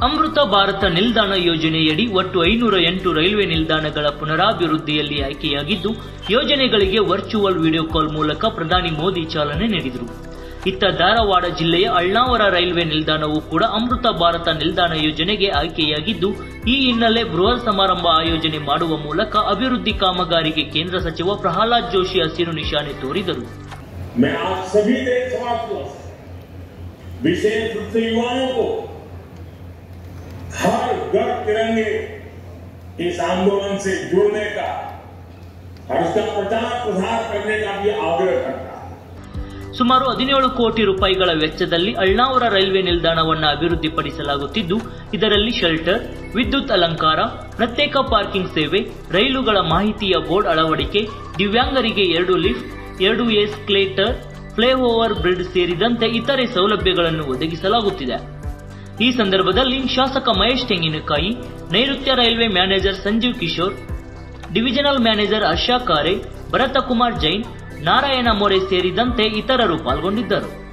ಅಮೃತ ಭಾರತ ನಿಲ್ದಾಣ ಯೋಜನೆಯಡಿ ಒಟ್ಟು ಐನೂರ ಎಂಟು ರೈಲ್ವೆ ನಿಲ್ದಾಣಗಳ ಪುನರಾಭಿವೃದ್ಧಿಯಲ್ಲಿ ಆಯ್ಕೆಯಾಗಿದ್ದು ಯೋಜನೆಗಳಿಗೆ ವರ್ಚುವಲ್ ವಿಡಿಯೋ ಕಾಲ್ ಮೂಲಕ ಪ್ರಧಾನಿ ಮೋದಿ ಚಾಲನೆ ನೀಡಿದರು ಇತ್ತ ಧಾರವಾಡ ಜಿಲ್ಲೆಯ ಅಳ್ನಾವರ ರೈಲ್ವೆ ನಿಲ್ದಾಣವು ಕೂಡ ಅಮೃತ ಭಾರತ ನಿಲ್ದಾಣ ಯೋಜನೆಗೆ ಆಯ್ಕೆಯಾಗಿದ್ದು ಈ ಹಿನ್ನೆಲೆ ಬೃಹತ್ ಸಮಾರಂಭ ಆಯೋಜನೆ ಮಾಡುವ ಮೂಲಕ ಅಭಿವೃದ್ಧಿ ಕಾಮಗಾರಿಗೆ ಕೇಂದ್ರ ಸಚಿವ ಪ್ರಹ್ಲಾದ್ ಜೋಶಿ ಹಸಿರು ನಿಶಾನೆ ತೋರಿದರು मैं आप सभी देशवासियों से विशेष रूप से युवाओं को हर घर तिरंगे इस आंदोलन से जुड़ने का और उसका प्रचार प्रसार करने का भी आग्रह करता है ಸುಮಾರು ಹದಿನೇಳು ಕೋಟಿ ರೂಪಾಯಿಗಳ ವೆಚ್ಚದಲ್ಲಿ ಅಳ್ನಾವರ ರೈಲ್ವೆ ನಿಲ್ದಾಣವನ್ನು ಅಭಿವೃದ್ಧಿಪಡಿಸಲಾಗುತ್ತಿದ್ದು ಇದರಲ್ಲಿ ಶೆಲ್ಟರ್ ವಿದ್ಯುತ್ ಅಲಂಕಾರ ಪ್ರತ್ಯೇಕ ಪಾರ್ಕಿಂಗ್ ಸೇವೆ ರೈಲುಗಳ ಮಾಹಿತಿಯ ಬೋರ್ಡ್ ಅಳವಡಿಕೆ ದಿವ್ಯಾಂಗರಿಗೆ ಎರಡು ಲಿಫ್ಟ್ ಎರಡು ಎಸ್ಕಲೇಟರ್ ಫ್ಲೈಓವರ್ ಬ್ರಿಡ್ಜ್ ಸೇರಿದಂತೆ ಇತರೆ ಸೌಲಭ್ಯಗಳನ್ನು ಒದಗಿಸಲಾಗುತ್ತಿದೆ ಈ ಸಂದರ್ಭದಲ್ಲಿ ಶಾಸಕ ಮಹೇಶ್ ತೆಂಗಿನಕಾಯಿ ನೈಋತ್ಯ railway manager Sanjeev Kishore divisional manager Harsha Khare Bharatkumar Jain Narayana More ಸೇರಿದಂತೆ ಇತರರು ಪಾಲ್ಗೊಂಡಿದ್ದರು